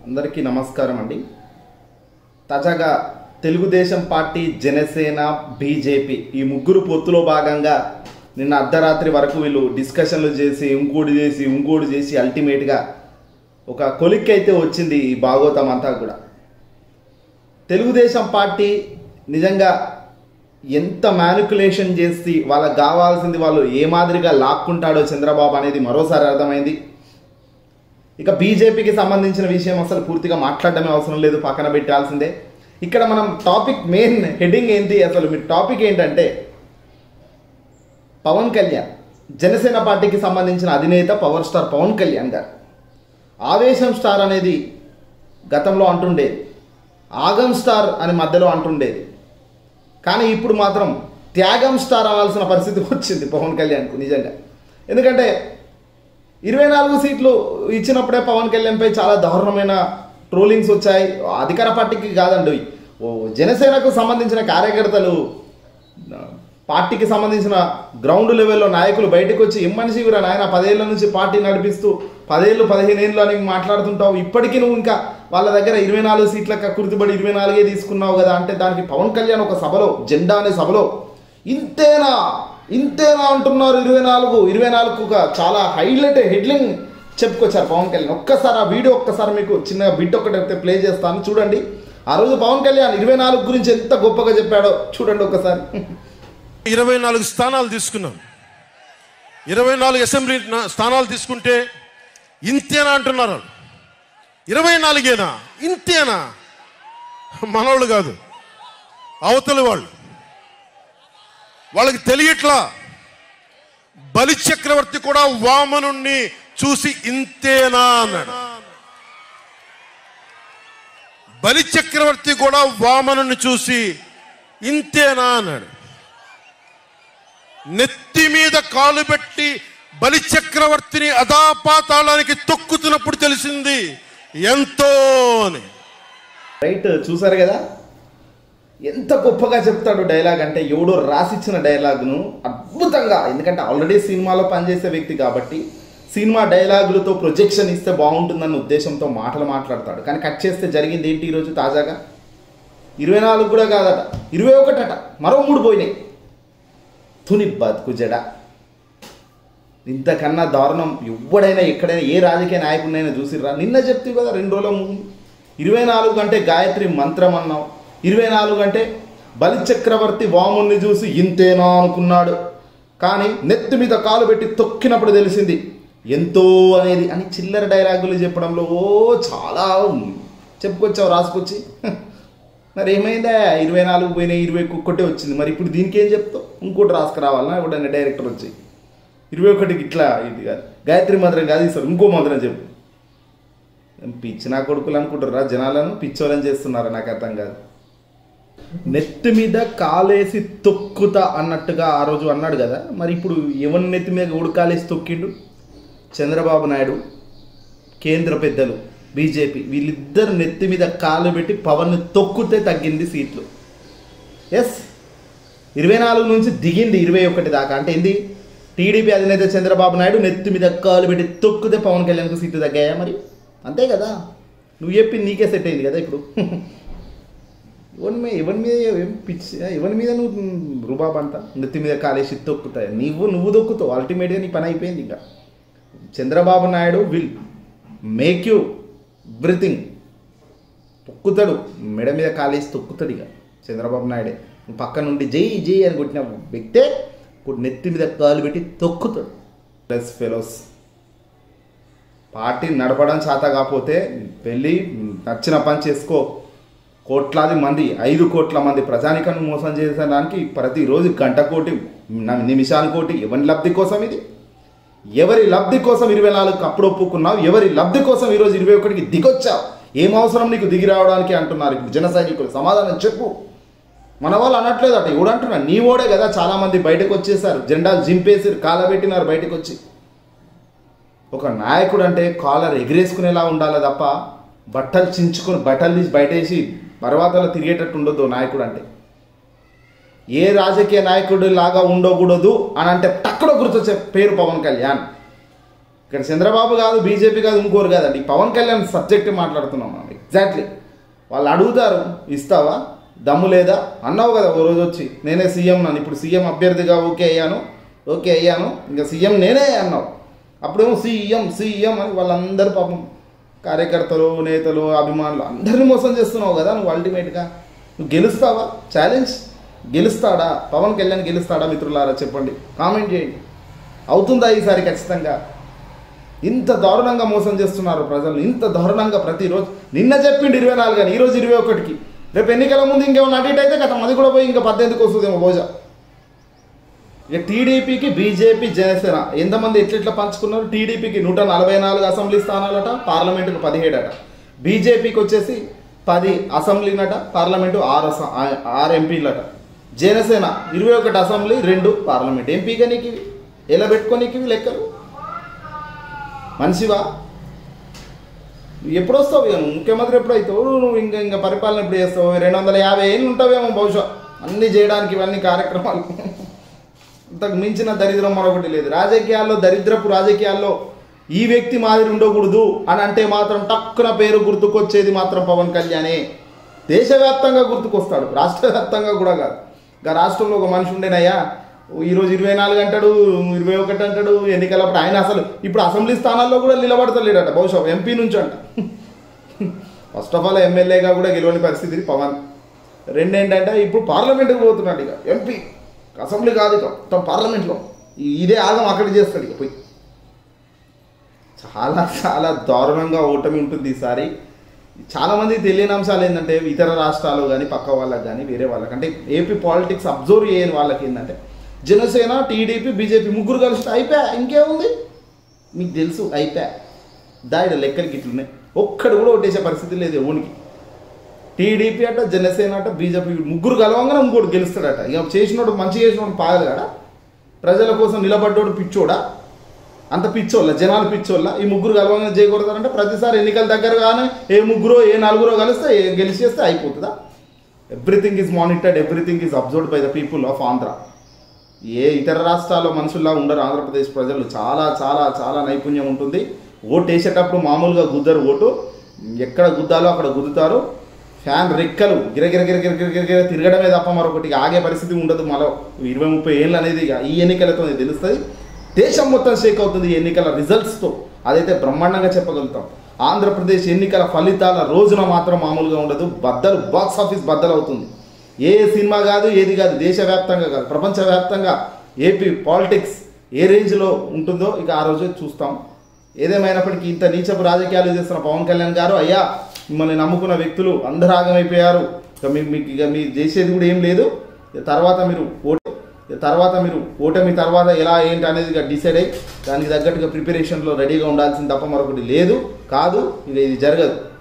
అందరికీ నమస్కారం అండి తాజాగా తెలుగుదేశం పార్టీ జనసేన బీజేపీ ఈ ముగ్గురు పొత్తులో భాగంగా నిన్న అర్ధరాత్రి వరకు వీళ్ళు డిస్కషన్లు చేసి ఇంకోటి చేసి ఇంకోటి చేసి అల్టిమేట్గా ఒక కొలిక్ అయితే వచ్చింది ఈ భాగవతం అంతా కూడా తెలుగుదేశం పార్టీ నిజంగా ఎంత మ్యానికులేషన్ చేసి వాళ్ళకి కావాల్సింది వాళ్ళు ఏ మాదిరిగా లాక్కుంటాడో చంద్రబాబు అనేది మరోసారి అర్థమైంది ఇక బీజేపీకి సంబంధించిన విషయం అసలు పూర్తిగా మాట్లాడడమే అవసరం లేదు పక్కన పెట్టాల్సిందే ఇక్కడ మనం టాపిక్ మెయిన్ హెడ్డింగ్ ఏంటి అసలు మీ టాపిక్ ఏంటంటే పవన్ కళ్యాణ్ జనసేన పార్టీకి సంబంధించిన అధినేత పవర్ స్టార్ పవన్ కళ్యాణ్ గారు ఆవేశం స్టార్ అనేది గతంలో అంటుండేది ఆగం స్టార్ అని మధ్యలో అంటుండేది కానీ ఇప్పుడు మాత్రం త్యాగం స్టార్ అనాల్సిన పరిస్థితి వచ్చింది పవన్ కళ్యాణ్కు నిజంగా ఎందుకంటే ఇరవై నాలుగు సీట్లు ఇచ్చినప్పుడే పవన్ కళ్యాణ్పై చాలా దారుణమైన ట్రోలింగ్స్ వచ్చాయి అధికార పార్టీకి కాదండి ఓ జనసేనకు సంబంధించిన కార్యకర్తలు ఆ, పార్టీకి సంబంధించిన గ్రౌండ్ లెవెల్లో నాయకులు బయటకు వచ్చి ఏం మనిషి వీరా నాయన పదేళ్ల నుంచి పార్టీ నడిపిస్తూ పదేళ్ళు పదిహేను ఏళ్ళు అని మాట్లాడుతుంటావు ఇప్పటికీ నువ్వు ఇంకా వాళ్ళ దగ్గర ఇరవై నాలుగు సీట్లకు కుర్తిబడి ఇరవై నాలుగే తీసుకున్నావు కదా అంటే దానికి పవన్ కళ్యాణ్ ఒక సభలో జెండా అనే సభలో ఇంతేనా ఇంతేనా అంటున్నారు ఇరవై నాలుగు ఇరవై నాలుగుగా చాలా హైలైట్ హెడ్లింగ్ చెప్పుకొచ్చారు పవన్ కళ్యాణ్ ఒక్కసారి ఆ వీడియో ఒక్కసారి మీకు చిన్న బిట్ ఒకటి అయితే ప్లే చేస్తాను చూడండి ఆ రోజు పవన్ కళ్యాణ్ ఇరవై నాలుగు గురించి ఎంత గొప్పగా చెప్పాడో చూడండి ఒక్కసారి ఇరవై నాలుగు స్థానాలు తీసుకున్నాం ఇరవై నాలుగు అసెంబ్లీ నా- స్థానాలు తీసుకుంటే ఇంతేనా అంటున్నారు వాళ్ళు. ఇరవై నాలుగేనా ఇంతేనా మనవాళ్ళు కాదు అవతలి వాళ్ళు వాళ్ళకి తెలియట్లా బలి చక్రవర్తి కూడా వామనుణ్ణి చూసి ఇంతేనా అన్నాడు బలి చక్రవర్తి కూడా వామనుని చూసి ఇంతేనా అన్నాడు నెత్తి మీద కాలు పెట్టి బలి చక్రవర్తిని అదాపాతాళానికి తొక్కుతున్నప్పుడు తెలిసింది ఎంతో అని రైట్ చూసారు కదా ఎంత గొప్పగా చెప్తాడు డైలాగ్ అంటే ఎవడో రాసిచ్చిన డైలాగ్ను అద్భుతంగా ఎందుకంటే ఆల్రెడీ సినిమాలో పనిచేసే వ్యక్తి కాబట్టి సినిమా డైలాగులతో ప్రొజెక్షన్ ఇస్తే బాగుంటుందన్న ఉద్దేశంతో మాటలు మాట్లాడతాడు కానీ కట్ చేస్తే జరిగింది ఏంటి ఈరోజు తాజాగా ఇరవై నాలుగు కూడా కాదట ఇరవై ఒకటట మరో మూడు పోయినాయి తుని బతుకు జడ ఇంతకన్నా దారుణం ఎవడైనా ఎక్కడైనా ఏ రాజకీయ నాయకుడినైనా చూసిర్రా నిన్న చెప్తే కదా రెండు రోజుల ముందు ఇరవై నాలుగు అంటే గాయత్రి మంత్రం అన్నావు ఇరవై నాలుగు అంటే బలి చక్రవర్తి వాముని చూసి ఇంతేనా అనుకున్నాడు కానీ నెత్తి మీద కాలు పెట్టి తొక్కినప్పుడు తెలిసింది ఎంతో అనేది అని చిల్లర డైలాగులు చెప్పడంలో ఓ చాలా చెప్పుకొచ్చావు రాసుకొచ్చి మరి ఏమైందా ఇరవై నాలుగు పోయినాయి ఇరవై ఒక్కటే వచ్చింది మరి ఇప్పుడు దీనికి ఏం చెప్తావు ఇంకోటి రాసుకురావాలన్నా ఎవడన్నా డైరెక్టర్ వచ్చి ఇరవై ఒకటికి ఇట్లా ఇది కాదు గాయత్రి మంత్రం కాదు ఇస్తారు ఇంకో మంత్రం చెప్పు పిచ్చి నా కొడుకులు అనుకుంటారా జనాలను పిచ్చోళ్ళని చేస్తున్నారా నాకు అర్థం కాదు నెత్తి మీద కాలేసి తొక్కుతా అన్నట్టుగా ఆ రోజు అన్నాడు కదా మరి ఇప్పుడు ఎవరి నెత్తి మీద ఉడకాలేసి తొక్కిండు చంద్రబాబు నాయుడు కేంద్ర పెద్దలు బీజేపీ వీళ్ళిద్దరు నెత్తి మీద కాలు పెట్టి పవన్ని తొక్కితే తగ్గింది సీట్లు ఎస్ ఇరవై నాలుగు నుంచి దిగింది ఇరవై ఒకటి దాకా అంటే ఏంది టీడీపీ అధినేత చంద్రబాబు నాయుడు నెత్తి మీద కాలు పెట్టి తొక్కితే పవన్ కళ్యాణ్కు సీట్లు తగ్గాయా మరి అంతే కదా నువ్వు చెప్పి నీకే సెట్ అయింది కదా ఇప్పుడు ఎవరి మీద ఎవరి మీద ఏం పిచ్చి ఎవరి మీద నువ్వు రుబాబ్ అంతా నెత్తి మీద కాలేసి తొక్కుతాయి నువ్వు నువ్వు దొక్కుతావు అల్టిమేట్గా నీ పని అయిపోయింది ఇంకా Chandrababu Naidu will make you everything తొక్కుతాడు మెడ మీద కాలేసి తొక్కుతాడు ఇక చంద్రబాబు నాయుడే పక్క నుండి జై జై అని కొట్టిన వ్యక్తే ఇప్పుడు నెత్తి మీద కాలు పెట్టి తొక్కుతాడు ప్లస్ ఫెలోస్ పార్టీ నడపడం చేత కాకపోతే వెళ్ళి నచ్చిన పని చేసుకో కోట్లాది మంది ఐదు కోట్ల మంది ప్రజానికాన్ని మోసం చేసేదానికి ప్రతిరోజు గంట కోటి న- నిమిషానికి కోటి ఎవరి లబ్ధి కోసం ఇది ఎవరి లబ్ధి కోసం ఇరవై నాలుగు అప్పుడు ఒప్పుకున్నావు ఎవరి లబ్ధి కోసం ఈరోజు ఇరవై ఒకటికి దిగొచ్చావు ఏం అవసరం నీకు దిగి రావడానికి అంటున్నారు ఇప్పుడు జన సైనికులు సమాధానం చెప్పు మన వాళ్ళు అనట్లేదట ఎవడు అంటున్నా నీ ఓడే కదా చాలా మంది బయటకు వచ్చేసారు జెండాలు జింపేసి కాలబెట్టినారు బయటకు వచ్చి ఒక నాయకుడు అంటే కాలర్ ఎగిరేసుకునేలా ఉండాలి తప్ప బట్టలు చించుకొని బట్టలు తీసి బయటేసి పర్వతాలు తిరిగేటట్టు ఉండొద్దు నాయకుడు అంటే ఏ రాజకీయ నాయకుడి లాగా ఉండకూడదు అని అంటే టక్కున గుర్తొచ్చే పేరు పవన్ కళ్యాణ్ ఇక్కడ చంద్రబాబు కాదు బీజేపీ కాదు ఇంకోరు కాదండి పవన్ కళ్యాణ్ సబ్జెక్ట్ మాట్లాడుతున్నాం మనం ఎగ్జాక్ట్లీ వాళ్ళు అడుగుతారు ఇస్తావా దమ్ము లేదా అన్నావు కదా ఓ రోజు వచ్చి నేనే సీఎం నన్ను ఇప్పుడు సీఎం అభ్యర్థిగా ఓకే అయ్యాను ఓకే అయ్యాను ఇంకా సీఎం నేనే అన్నావు అప్పుడేమో సీఎం సీఎం అని వాళ్ళందరూ పాపం కార్యకర్తలు నేతలు అభిమానులు అందరినీ మోసం చేస్తున్నావు కదా నువ్వు అల్టిమేట్గా నువ్వు గెలుస్తావా ఛాలెంజ్ గెలుస్తాడా పవన్ కళ్యాణ్ గెలుస్తాడా మిత్రులారా చెప్పండి కామెంట్ చేయండి అవుతుందా ఈసారి ఖచ్చితంగా ఇంత దారుణంగా మోసం చేస్తున్నారు ప్రజలు ఇంత దారుణంగా ప్రతిరోజు నిన్న చెప్పిండు ఇరవై నాలుగు అని ఈరోజు ఇరవై ఒకటికి రేపు ఎన్నికల ముందు ఇంకేమన్నా అటు ఇటు అయితే గతం అది కూడా పోయి ఇంకా పద్దెనిమిదికి వస్తుందేమో రోజా ఇక టీడీపీకి బీజేపీ జనసేన ఎంతమంది ఎట్లెట్లా పంచుకున్నారు టీడీపీకి నూట నలభై నాలుగు అసెంబ్లీ స్థానాలట పార్లమెంటుకు పదిహేడట బీజేపీకి వచ్చేసి పది అసెంబ్లీనట పార్లమెంటు ఆరు అస- ఆ- ఆరు ఎంపీలట జనసేన ఇరవై ఒకటి అసెంబ్లీ రెండు పార్లమెంట్ ఎంపీగా నీకు ఇవి ఎలా పెట్టుకోనీకి ఇవి లెక్కలు మనిషివా నువ్వు ఎప్పుడు వస్తావు ఇక నువ్వు ముఖ్యమంత్రి ఎప్పుడు అవుతావు నువ్వు ఇంకా ఇంకా పరిపాలన ఎప్పుడు చేస్తావు రెండు వందల యాభై ఏళ్ళు ఉంటావేమో బహుశా అన్నీ చేయడానికి ఇవన్నీ కార్యక్రమాలు అంతకు మించిన దరిద్రం మరొకటి లేదు రాజకీయాల్లో దరిద్రపు రాజకీయాల్లో ఈ వ్యక్తి మాదిరి ఉండకూడదు అని అంటే మాత్రం టక్కున పేరు గుర్తుకొచ్చేది మాత్రం పవన్ కళ్యాణే దేశవ్యాప్తంగా గుర్తుకొస్తాడు రాష్ట్ర వ్యాప్తంగా కూడా కాదు ఇంకా రాష్ట్రంలో ఒక మనిషి ఉండేనయ్యా ఈరోజు ఇరవై నాలుగు అంటాడు ఇరవై ఒకటి అంటాడు ఎన్నికలప్పుడు ఆయన అసలు ఇప్పుడు అసెంబ్లీ స్థానాల్లో కూడా నిలబడతలేడట బహుశా ఎంపీ నుంచి అంట ఫస్ట్ ఆఫ్ ఆల్ ఎమ్మెల్యేగా కూడా గెలవని పరిస్థితి పవన్ రెండేంటంటే ఇప్పుడు పార్లమెంట్కి పోతున్నాడు ఇక ఎంపీ అసెంబ్లీ కాదు ఇక మొత్తం పార్లమెంట్లో ఈ- ఇదే ఆగం అక్కడ చేస్తాడు ఇక పోయి చాలా చాలా దారుణంగా ఓటమి ఉంటుంది ఈసారి చాలా మంది తెలియని అంశాలు ఏంటంటే ఇతర రాష్ట్రాలు కానీ పక్క వాళ్ళకి కానీ వేరే వాళ్ళకి అంటే ఏపీ పాలిటిక్స్ అబ్జర్వ్ చేయని వాళ్ళకి ఏంటంటే జనసేన టీడీపీ బీజేపీ ముగ్గురు కలిసి అయిపోయా ఇంకేముంది మీకు తెలుసు అయిపోయా దాయిడ లెక్కలకి ఇట్లున్నాయి ఒక్కడు కూడా ఓటేసే పరిస్థితి లేదు ఎవరికి టీడీపీ అట జనసేన అట బీజేపీ ముగ్గురు కలవంగానే ఇంకోటి గెలుస్తాడట ఇక చేసినోడు మంచి చేసినోడు పాగలగాడ ప్రజల కోసం నిలబడ్డోడు పిచ్చోడా అంత పిచ్చోళ్ళ జనాలు పిచ్చోళ్ళ ఈ ముగ్గురు కలవంగానే చేయకూడదంటే ప్రతిసారి ఎన్నికల దగ్గర కానీ ఏ ముగ్గురో ఏ నలుగురో కలిస్తే ఏ గెలిచేస్తే అయిపోతుందా everything is monitored everything is observed by the people of Andhra ఏ ఇతర రాష్ట్రాల్లో మనుషుల్లా ఉండరు ఆంధ్రప్రదేశ్ ప్రజలు చాలా చాలా చాలా నైపుణ్యం ఉంటుంది ఓటు వేసేటప్పుడు మామూలుగా గుద్దరు ఓటు ఎక్కడ గుద్దాలో అక్కడ గుద్దుతారు ఫ్యాన్ రెక్కలు గిరగిర గిరగిర గిరగిర తిరగడమే తప్ప మరొకటి ఆగే పరిస్థితి ఉండదు మరో ఇరవై ముప్పై ఏళ్ళు అనేది ఇక ఈ ఎన్నికలతో తెలుస్తుంది దేశం మొత్తం షేక్ అవుతుంది ఈ ఎన్నికల రిజల్ట్స్తో అదైతే బ్రహ్మాండంగా చెప్పగలుగుతాం ఆంధ్రప్రదేశ్ ఎన్నికల ఫలితాల రోజున మాత్రం మామూలుగా ఉండదు బద్దలు బాక్స్ ఆఫీస్ బద్దలు అవుతుంది ఏ సినిమా కాదు ఏది కాదు దేశవ్యాప్తంగా కాదు ప్రపంచవ్యాప్తంగా ఏపీ పాలిటిక్స్ ఏ రేంజ్లో ఉంటుందో ఇక ఆ రోజు చూస్తాం ఏదేమైనప్పటికీ ఇంత నీచపు రాజకీయాలు చేస్తున్న పవన్ కళ్యాణ్ గారు అయ్యా మిమ్మల్ని నమ్ముకున్న వ్యక్తులు అందరూ ఆగమైపోయారు ఇక మీకు మీకు ఇక మీరు చేసేది కూడా ఏం లేదు ఇక తర్వాత మీరు ఓటు ఇక తర్వాత మీరు ఓటమి తర్వాత ఎలా ఏంటి అనేది ఇక డిసైడ్ అయ్యి దానికి తగ్గట్టుగా ప్రిపరేషన్లో రెడీగా ఉండాల్సింది తప్ప మరొకటి లేదు కాదు ఇక ఇది జరగదు